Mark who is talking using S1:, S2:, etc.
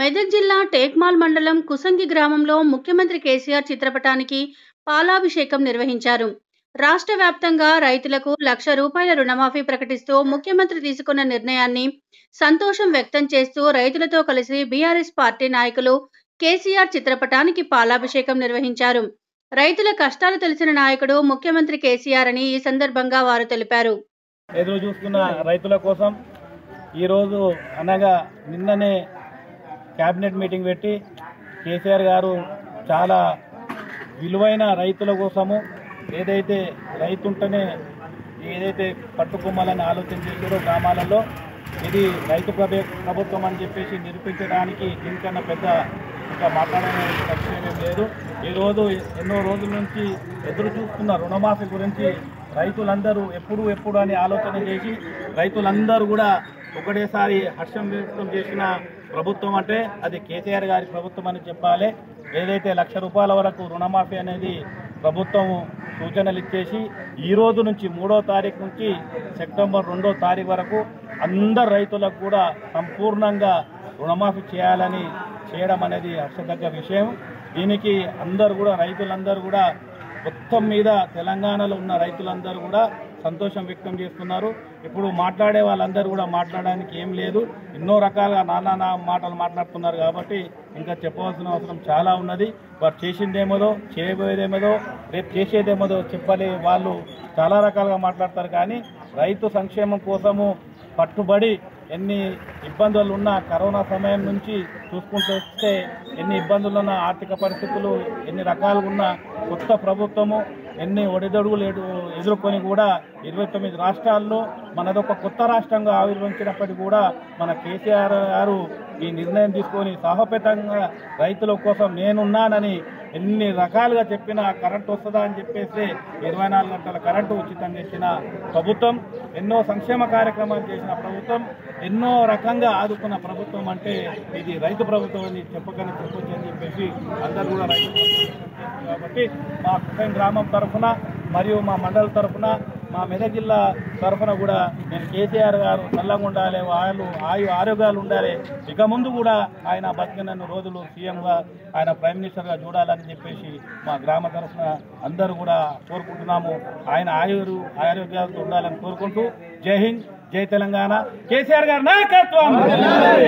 S1: మెదక్ జిల్లా టేక్మాల్ మండలం కుసంగి గ్రామంలో ముఖ్యమంత్రి కేసీఆర్ చిత్రపటానికి పాలాభిషేకం నిర్వహించారు రాష్ట్ర వ్యాప్తంగా రైతులకు లక్ష రూపాయల రుణమాఫీ ప్రకటిస్తూ ముఖ్యమంత్రి తీసుకున్న నిర్ణయాన్ని సంతోషం వ్యక్తం చేస్తూ రైతులతో కలిసి బీఆర్ఎస్ పార్టీ నాయకులు కేసీఆర్ చిత్రపటానికి పాలాభిషేకం నిర్వహించారు రైతుల కష్టాలు తెలిసిన నాయకుడు ముఖ్యమంత్రి కేసీఆర్ అని ఈ సందర్భంగా వారు తెలిపారు
S2: ఎదురు చూస్తున్న రైతుల కోసం ఈరోజు అనగా నిన్ననే క్యాబినెట్ మీటింగ్ పెట్టి కేసీఆర్ గారు చాలా విలువైన రైతుల కోసము ఏదైతే రైతు ఉంటేనే ఏదైతే పట్టుకొమ్మాలని ఆలోచన చేశారో గ్రామాలలో ఇది రైతు ప్రభ ప్రభుత్వం అని చెప్పేసి నిరూపించడానికి దీనికన్నా పెద్ద ఇంకా మాట్లాడే విషయం ఏం లేదు ఈరోజు ఎన్నో రోజుల నుంచి ఎదురు చూస్తున్న రుణమాఫీ గురించి రైతులందరూ ఎప్పుడు ఎప్పుడు అని ఆలోచన చేసి రైతులందరూ కూడా ఒకటేసారి హర్షం వ్యక్తం చేసిన ప్రభుత్వం అంటే అది కేసీఆర్ గారి ప్రభుత్వం అని చెప్పాలి ఏదైతే లక్ష రూపాయల వరకు రుణమాఫీ అనేది ప్రభుత్వం సూచనలు ఇచ్చేసి ఈ రోజు నుంచి మూడో తారీఖు నుంచి సెప్టెంబర్ రెండో తారీఖు వరకు అందరు రైతులకు కూడా సంపూర్ణంగా రుణమాఫీ చేయాలని చేయడం అనేది హర్షదగ్గ విషయం దీనికి అందరు కూడా రైతులందరూ కూడా మొత్తం మీద తెలంగాణలో ఉన్న రైతులందరూ కూడా సంతోషం వ్యక్తం చేస్తున్నారు ఇప్పుడు మాట్లాడే వాళ్ళందరూ కూడా మాట్లాడడానికి ఏం లేదు ఎన్నో రకాలుగా నానా నా మాటలు మాట్లాడుతున్నారు కాబట్టి ఇంకా చెప్పవలసిన అవసరం చాలా ఉన్నది వారు చేసిందేమోదో చేయబోయేదేమోదో రేపు చేసేదేమోదో చెప్పలే వాళ్ళు చాలా రకాలుగా మాట్లాడతారు కానీ రైతు సంక్షేమం కోసము పట్టుబడి ఎన్ని ఇబ్బందులు ఉన్నా కరోనా సమయం నుంచి చూసుకుంటూ వస్తే ఎన్ని ఇబ్బందులు ఉన్న ఆర్థిక పరిస్థితులు ఎన్ని రకాలుగా ఉన్న కొత్త ప్రభుత్వము ఎన్ని ఒడిదొడుగులు ఎదు ఎదుర్కొని కూడా ఇరవై తొమ్మిది రాష్ట్రాల్లో మనదొక కొత్త రాష్ట్రంగా ఆవిర్భవించినప్పటికీ కూడా మన కేసీఆర్ గారు ఈ నిర్ణయం తీసుకొని సాహపేతంగా రైతుల కోసం నేనున్నానని ఎన్ని రకాలుగా చెప్పినా కరెంట్ వస్తుందా అని చెప్పేసి ఇరవై నాలుగు గంటల కరెంటు ఉచితంగా ఇచ్చిన ప్రభుత్వం ఎన్నో సంక్షేమ కార్యక్రమాలు చేసిన ప్రభుత్వం ఎన్నో రకంగా ఆదుకున్న ప్రభుత్వం అంటే ఇది రైతు ప్రభుత్వం అని చెప్పకని చెప్పొచ్చు అని చెప్పేసి అందరూ కూడా రైతు ప్రభుత్వం కాబట్టి మా కుటుంబ గ్రామం తరఫున మరియు మా మండల తరఫున మా మెదక్ జిల్లా తరఫున కూడా నేను కేసీఆర్ గారు చల్లగా ఉండాలి వాళ్ళు ఆయు ఆరోగ్యాలు ఉండాలి ఇక ముందు కూడా ఆయన బతికినన్ని రోజులు సీఎంగా ఆయన ప్రైమ్ మినిస్టర్గా చూడాలని చెప్పేసి మా గ్రామ తరఫున అందరూ కూడా కోరుకుంటున్నాము ఆయన ఆయురు ఆరోగ్యాలతో ఉండాలని కోరుకుంటూ జై హింద్ జై తెలంగాణ కేసీఆర్ గారి నాయకత్వం